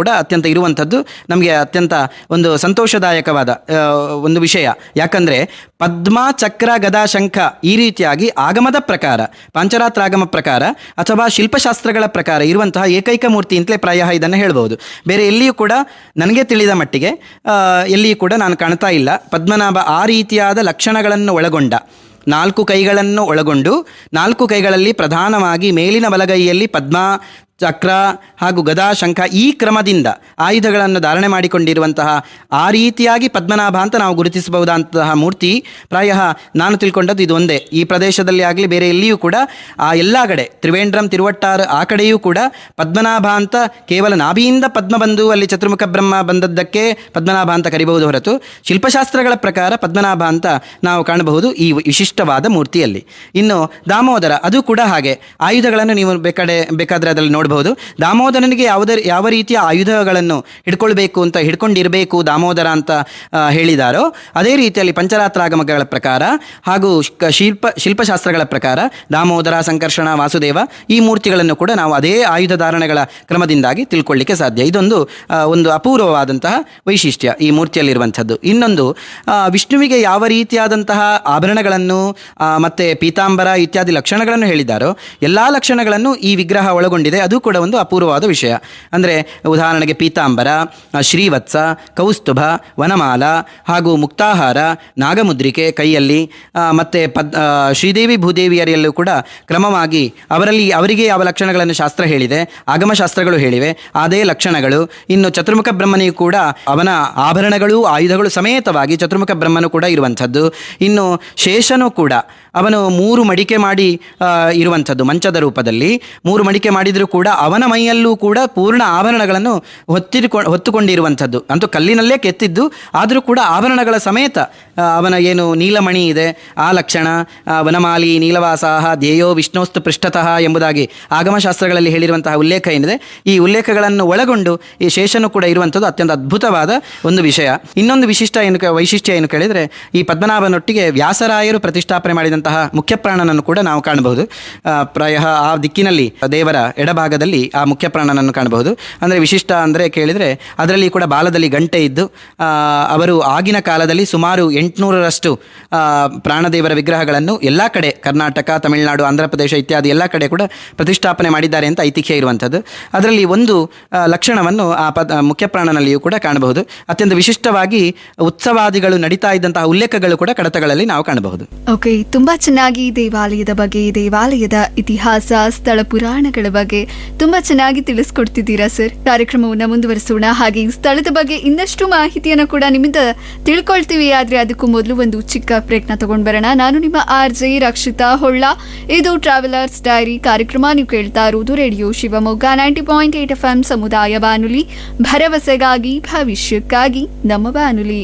ಕೂಡ ಅತ್ಯಂತ ಇರುವಂಥದ್ದು ನಮಗೆ ಅತ್ಯಂತ ಒಂದು ಸಂತೋಷದಾಯಕವಾದ ಆ, ಒಂದು ವಿಷಯ ಯಾಕಂದರೆ ಪದ್ಮ ಚಕ್ರ ಗದಾ ಶಂಖ ಈ ರೀತಿಯಾಗಿ ಆಗಮದ ಪ್ರಕಾರ ಪಾಂಚರಾತ್ರ ಆಗಮ ಪ್ರಕಾರ ಅಥವಾ ಶಿಲ್ಪಶಾಸ್ತ್ರಗಳ ಪ್ರಕಾರ ಇರುವಂತಹ ಏಕೈಕ ಮೂರ್ತಿ ಅಂತಲೇ ಪ್ರಾಯ ಇದನ್ನು ಹೇಳ್ಬೋದು ಬೇರೆ ಎಲ್ಲಿಯೂ ಕೂಡ ನನಗೆ ತಿಳಿದ ಮಟ್ಟಿಗೆ ಆ, ಎಲ್ಲಿಯೂ ಕೂಡ ನಾನು ಕಾಣ್ತಾ ಇಲ್ಲ ಪದ್ಮನಾಭ ಆ ರೀತಿಯಾದ ಲಕ್ಷಣಗಳನ್ನು ಒಳಗೊಂಡ ನಾಲ್ಕು ಕೈಗಳನ್ನು ಒಳಗೊಂಡು ನಾಲ್ಕು ಕೈಗಳಲ್ಲಿ ಪ್ರಧಾನವಾಗಿ ಮೇಲಿನ ಬಲಗೈಯಲ್ಲಿ ಪದ್ಮ ಚಕ್ರ ಹಾಗೂ ಗದಾ ಶಂಖ ಈ ಕ್ರಮದಿಂದ ಆಯುಧಗಳನ್ನು ಧಾರಣೆ ಮಾಡಿಕೊಂಡಿರುವಂತಹ ಆ ರೀತಿಯಾಗಿ ಪದ್ಮನಾಭ ಅಂತ ನಾವು ಗುರುತಿಸಬಹುದಂತಹ ಮೂರ್ತಿ ಪ್ರಾಯ ನಾನು ತಿಳ್ಕೊಂಡದ್ದು ಇದು ಒಂದೇ ಈ ಪ್ರದೇಶದಲ್ಲಿ ಆಗಲಿ ಬೇರೆ ಎಲ್ಲಿಯೂ ಕೂಡ ಆ ಎಲ್ಲ ಕಡೆ ತ್ರಿವೇಂದ್ರಂ ತಿರುವಟ್ಟಾರು ಆ ಕಡೆಯೂ ಕೂಡ ಪದ್ಮನಾಭ ಅಂತ ಕೇವಲ ನಾಭಿಯಿಂದ ಪದ್ಮ ಬಂದು ಅಲ್ಲಿ ಚತುರ್ಮುಖ ಬ್ರಹ್ಮ ಬಂದದ್ದಕ್ಕೆ ಪದ್ಮನಾಭ ಅಂತ ಕರಿಬಹುದು ಹೊರತು ಶಿಲ್ಪಶಾಸ್ತ್ರಗಳ ಪ್ರಕಾರ ಪದ್ಮನಾಭ ಅಂತ ನಾವು ಕಾಣಬಹುದು ಈ ವಿಶಿಷ್ಟವಾದ ಮೂರ್ತಿಯಲ್ಲಿ ಇನ್ನು ದಾಮೋದರ ಅದು ಕೂಡ ಹಾಗೆ ಆಯುಧಗಳನ್ನು ನೀವು ಬೇಕಾಡೆ ಬೇಕಾದರೆ ಅದರಲ್ಲಿ ನೋಡಬಹುದು ದಾಮೋದರನಿಗೆ ಯಾವುದೇ ಯಾವ ರೀತಿಯ ಆಯುಧಗಳನ್ನು ಹಿಡ್ಕೊಳ್ಬೇಕು ಅಂತ ಹಿಡ್ಕೊಂಡಿರಬೇಕು ದಾಮೋದರ ಅಂತ ಆ, ಹೇಳಿದಾರೋ ಅದೇ ರೀತಿಯಲ್ಲಿ ಪಂಚರಾತ್ರಾಗಮಗಳ ಪ್ರಕಾರ ಹಾಗೂ ಶ- ಶಿಲ್ಪ ಶಿಲ್ಪಶಾಸ್ತ್ರಗಳ ಪ್ರಕಾರ ದಾಮೋದರ ಸಂಕರ್ಷಣ ವಾಸುದೇವ ಈ ಮೂರ್ತಿಗಳನ್ನು ಕೂಡ ನಾವು ಅದೇ ಆಯುಧ ಧಾರಣೆಗಳ ಕ್ರಮದಿಂದಾಗಿ ತಿಳ್ಕೊಳ್ಳಿಕ್ಕೆ ಸಾಧ್ಯ ಇದೊಂದು ಆ, ಒಂದು ಅಪೂರ್ವವಾದಂತಹ ವೈಶಿಷ್ಟ್ಯ ಈ ಮೂರ್ತಿಯಲ್ಲಿರುವಂಥದ್ದು ಇನ್ನೊಂದು ಆ, ವಿಷ್ಣುವಿಗೆ ಯಾವ ರೀತಿಯಾದಂತಹ ಆಭರಣಗಳನ್ನು ಆ, ಮತ್ತೆ ಪೀತಾಂಬರ ಇತ್ಯಾದಿ ಲಕ್ಷಣಗಳನ್ನು ಹೇಳಿದ್ದಾರೋ ಎಲ್ಲ ಲಕ್ಷಣಗಳನ್ನು ಈ ವಿಗ್ರಹ ಒಳಗೊಂಡಿದೆ ಅದು ಕೂಡ ಒಂದು ಅಪೂರ್ವವಾದ ವಿಷಯ ಅಂದರೆ ಉದಾಹರಣೆಗೆ ಪೀತಾಂಬರ ಆ, ಶ್ರೀವತ್ಸ ಕೌಸ್ತುಭ ವನಮಾಲ ಹಾಗೂ ಮುಕ್ತಾಹಾರ ನಾಗಮುದ್ರಿಕೆ ಕೈಯಲ್ಲಿ ಆ, ಮತ್ತೆ ಪದ್ ಆ, ಶ್ರೀದೇವಿ ಭೂದೇವಿಯರಲ್ಲೂ ಕೂಡ ಕ್ರಮವಾಗಿ ಅವರಲ್ಲಿ ಅವರಿಗೆ ಯಾವ ಲಕ್ಷಣಗಳನ್ನು ಶಾಸ್ತ್ರ ಹೇಳಿದೆ ಆಗಮಶಾಸ್ತ್ರಗಳು ಹೇಳಿವೆ ಅದೇ ಲಕ್ಷಣಗಳು ಇನ್ನು ಚತುರ್ಮುಖ ಬ್ರಹ್ಮನಿಗೂ ಕೂಡ ಅವನ ಆಭರಣಗಳು ಆಯುಧಗಳು ಸಮೇತವಾಗಿ ಚತುರ್ಮುಖ ಬ್ರಹ್ಮನು ಕೂಡ ಇರುವಂಥದ್ದು ಇನ್ನು ಶೇಷನು ಕೂಡ ಅವನು ಮೂರು ಮಡಿಕೆ ಮಾಡಿ ಆ, ಇರುವಂಥದ್ದು ಮಂಚದ ರೂಪದಲ್ಲಿ ಮೂರು ಮಡಿಕೆ ಮಾಡಿದರೂ ಕೂಡ ಅವನ ಮೈಯಲ್ಲೂ ಕೂಡ ಪೂರ್ಣ ಆಭರಣಗಳನ್ನು ಹೊತ್ತಿರಿಕೊ ಹೊತ್ತುಕೊಂಡಿರುವಂಥದ್ದು ಅಂತೂ ಕಲ್ಲಿನಲ್ಲೇ ಕೆತ್ತಿದ್ದು ಆದರೂ ಕೂಡ ಆಭರಣಗಳ ಸಮೇತ ಆ, ಅವನ ಏನು ನೀಲಮಣಿ ಇದೆ ಆ ಲಕ್ಷಣ ಆ, ವನಮಾಲಿ ನೀಲವಾಸಾಹ ಧ್ಯೇಯೋ ವಿಷ್ಣೋಸ್ತು ಪೃಷ್ಠತಃ ಎಂಬುದಾಗಿ ಆಗಮಶಾಸ್ತ್ರಗಳಲ್ಲಿ ಹೇಳಿರುವಂತಹ ಉಲ್ಲೇಖ ಏನಿದೆ ಈ ಉಲ್ಲೇಖಗಳನ್ನು ಒಳಗೊಂಡು ಈ ಶೇಷನು ಕೂಡ ಇರುವಂಥದ್ದು ಅತ್ಯಂತ ಅದ್ಭುತವಾದ ಒಂದು ವಿಷಯ ಇನ್ನೊಂದು ವಿಶಿಷ್ಟ ಏನು ಕ- ವೈಶಿಷ್ಟ್ಯ ಏನು ಕೇಳಿದರೆ ಈ ಪದ್ಮನಾಭನೊಟ್ಟಿಗೆ ವ್ಯಾಸರಾಯರು ಪ್ರತಿಷ್ಠಾಪನೆ ಮಾಡಿದಂತಹ ಮುಖ್ಯ ಪ್ರಾಣನನ್ನು ಕೂಡ ನಾವು ಕಾಣಬಹುದು ಆ, ಪ್ರಾಯಃ ಆ ದಿಕ್ಕಿನಲ್ಲಿ ದೇವರ ಎಡಭಾಗದಲ್ಲಿ ಆ ಮುಖ್ಯ ಪ್ರಾಣನನ್ನು ಕಾಣಬಹುದು ಅಂದರೆ ವಿಶಿಷ್ಟ ಅಂದರೆ ಕೇಳಿದರೆ ಅದರಲ್ಲಿ ಕೂಡ ಬಾಲದಲ್ಲಿ ಗಂಟೆ ಇದ್ದು ಆ, ಅವರು ಆಗಿನ ಕಾಲದಲ್ಲಿ ಸುಮಾರು ಎಂಟುನೂರರಷ್ಟು ಪ್ರಾಣದೇವರ ವಿಗ್ರಹಗಳನ್ನು ಎಲ್ಲ ಕಡೆ ಕರ್ನಾಟಕ ತಮಿಳುನಾಡು ಆಂಧ್ರ ಪ್ರದೇಶ ಇತ್ಯಾದಿ ಎಲ್ಲ ಕಡೆ ಕೂಡ ಪ್ರತಿಷ್ಠಾಪನೆ ಮಾಡಿದ್ದಾರೆ ಅಂತ ಐತಿಹ್ಯ ಇರುವಂಥದ್ದು ಅದರಲ್ಲಿ ಒಂದು ಆ, ಲಕ್ಷಣವನ್ನು ಆ ಪದ ಮುಖ್ಯ ಪ್ರಾಣನಲ್ಲಿಯೂ ಕೂಡ ಕಾಣಬಹುದು ಅತ್ಯಂತ ವಿಶಿಷ್ಟವಾಗಿ ಉತ್ಸವಾದಿಗಳು ನಡೀತಾ ಇದ್ದಂತಹ ಉಲ್ಲೇಖಗಳು ಕೂಡ ಕಡತಗಳಲ್ಲಿ ನಾವು ಕಾಣಬಹುದು ಓಕೆ ತುಂಬಾ ಚೆನ್ನಾಗಿ ದೇವಾಲಯದ ಬಗ್ಗೆ ದೇವಾಲಯದ ಇತಿಹಾಸ ಸ್ಥಳ ಪುರಾಣಗಳ ಬಗ್ಗೆ ತುಂಬಾ ಚೆನ್ನಾಗಿ ತಿಳಿಸ್ಕೊಡ್ತಿದ್ದೀರಾ ಸರ್ ಕಾರ್ಯಕ್ರಮವನ್ನ ಮುಂದುವರಿಸೋಣ ಹಾಗೆ ಈ ಸ್ಥಳದ ಬಗ್ಗೆ ಇನ್ನಷ್ಟು ಮಾಹಿತಿಯನ್ನು ಕೂಡ ನಿಮ್ಮಿಂದ ತಿಳ್ಕೊಳ್ತೀವಿ ಆದ್ರೆ ಅದಕ್ಕೂ ಮೊದಲು ಒಂದು ಚಿಕ್ಕ ಪ್ರಯತ್ನ ತಗೊಂಡ್ ಬರೋಣ ನಾನು ನಿಮ್ಮ ಆರ್ ಜೆ ರಕ್ಷಿತಾ ಹೊಳ್ಳ ಇದು ಟ್ರಾವೆಲರ್ಸ್ ಡೈರಿ ಕಾರ್ಯಕ್ರಮ ನೀವು ಕೇಳ್ತಾ ಇರುವುದು radio Shivamogga ninety point eight F M ಸಮುದಾಯ ಬಾನುಲಿ ಭರವಸೆಗಾಗಿ ಭವಿಷ್ಯಕ್ಕಾಗಿ ನಮ್ಮ ಬಾನುಲಿ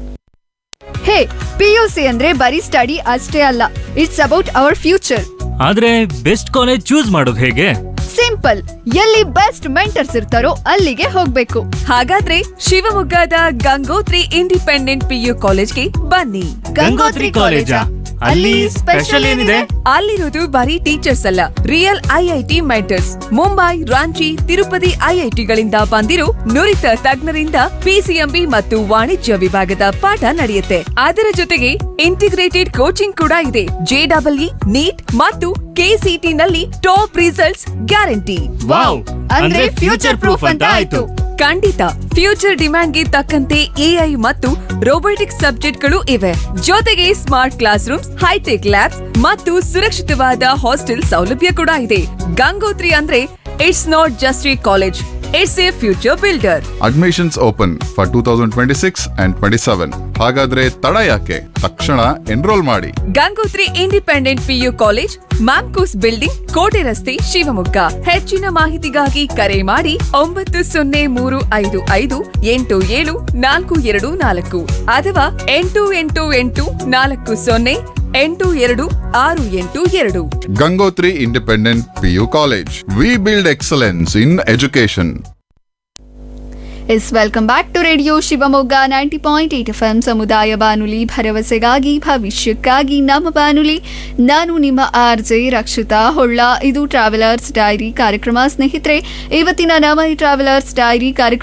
ಹೇ ಪಿಯುಸಿ ಅಂದ್ರೆ ಬರೀ ಸ್ಟಡಿ ಅಷ್ಟೇ ಅಲ್ಲ ಇಟ್ಸ್ ಅಬೌಟ್ ಅವರ್ ಫ್ಯೂಚರ್ ಆದ್ರೆ ಬೆಸ್ಟ್ ಕಾಲೇಜ್ ಚೂಸ್ ಮಾಡೋದು ಹೇಗೆ ಸಿಂಪಲ್ ಎಲ್ಲಿ ಬೆಸ್ಟ್ ಮೆಂಟರ್ಸ್ ಇರ್ತಾರೋ ಅಲ್ಲಿಗೆ ಹೋಗ್ಬೇಕು ಹಾಗಾದ್ರೆ ಶಿವಮೊಗ್ಗದ ಗಂಗೋತ್ರಿ ಇಂಡಿಪೆಂಡೆಂಟ್ ಪಿಯು ಕಾಲೇಜ್ಗೆ ಬನ್ನಿ ಗಂಗೋತ್ರಿ ಕಾಲೇಜಾ? ಅಲ್ಲಿ ಸ್ಪೆಷಲ್ ಏನಿದೆ? ಅಲ್ಲಿರೋದು ಬರೀ ಟೀಚರ್ಸ್ ಅಲ್ಲ real IIT mentors Mumbai Ranchi Tirupati ಐಐಟಿಗಳಿಂದ ಬಂದಿರೋ ನುರಿತ ತಜ್ಞರಿಂದ ಪಿಸಿಎಂಬಿ ಮತ್ತು ವಾಣಿಜ್ಯ ವಿಭಾಗದ ಪಾಠ ನಡೆಯುತ್ತೆ ಅದರ ಜೊತೆಗೆ ಇಂಟಿಗ್ರೇಟೆಡ್ ಕೋಚಿಂಗ್ ಕೂಡ ಇದೆ ಜೆಡಬ್ಲ್ಇ ನೀಟ್ ಮತ್ತು ಕೆಸಿಟಿ ನಲ್ಲಿ ಟಾಪ್ ರಿಸಲ್ಟ್ಸ್ ಗ್ಯಾರಂಟಿ ವಾವ್ ಅಂದ್ರೆ ಫ್ಯೂಚರ್ ಪ್ರೂಫ್ ಅಂತ ಆಯ್ತು ಖಂಡಿತ ಫ್ಯೂಚರ್ ಡಿಮ್ಯಾಂಡ್ಗೆ ತಕ್ಕಂತೆ ಎಐ ಮತ್ತು ರೋಬೋಟಿಕ್ಸ್ ಸಬ್ಜೆಕ್ಟ್ಗಳು ಇವೆ ಜೊತೆಗೆ smart class rooms hi tech labs ಮತ್ತು ಸುರಕ್ಷಿತವಾದ ಹಾಸ್ಟೆಲ್ ಸೌಲಭ್ಯ ಕೂಡ ಇದೆ ಗಂಗೋತ್ರಿ ಅಂದ್ರೆ it's not just a college it's a future builder admissions open for two thousand twenty six and twenty seven ಹಾಗಾದ್ರೆ ತಡ ಯಾಕೆ ತಕ್ಷಣ ಎನ್ರೋಲ್ ಮಾಡಿ Gangotri independent PU college Mamcos building ಕೋಟೆ ರಸ್ತೆ ಶಿವಮೊಗ್ಗ ಹೆಚ್ಚಿನ ಮಾಹಿತಿಗಾಗಿ ಕರೆ ಮಾಡಿ ಒಂಬತ್ತು ಸೊನ್ನೆ ಮೂರು ಐದು ಐದು ಎಂಟು ಏಳು ನಾಲ್ಕು ಎರಡು ನಾಲ್ಕು ಅಥವಾ ಎಂಟು ಎಂಟು ಎಂಟು ನಾಲ್ಕು ಸೊನ್ನೆ ಎಂಟು ಎರಡು ಆರು ಎಂಟು ಎರಡು Gangotri independent PU college we build excellence in education yes welcome back to radio Shivamogga ninety point eight F M ಸಮುದಾಯ ಬಾನುಲಿ ಭರವಸೆಗಾಗಿ ಭವಿಷ್ಯಕ್ಕಾಗಿ ನಮ್ಮ ಬಾನುಲಿ ನಾನು ನಿಮ್ಮ ಆರ್ ಜೆ ರಕ್ಷಿತಾ ಹೊಳ್ಳ ಇದು ಟ್ರಾವೆಲರ್ಸ್ ಡೈರಿ ಕಾರ್ಯಕ್ರಮ ಸ್ನೇಹಿತರೆ ಇವತ್ತಿನ ನಮ್ಮ ಈ ಟ್ರಾವೆಲರ್ಸ್ ಡೈರಿ ಕಾರ್ಯಕ್ರಮ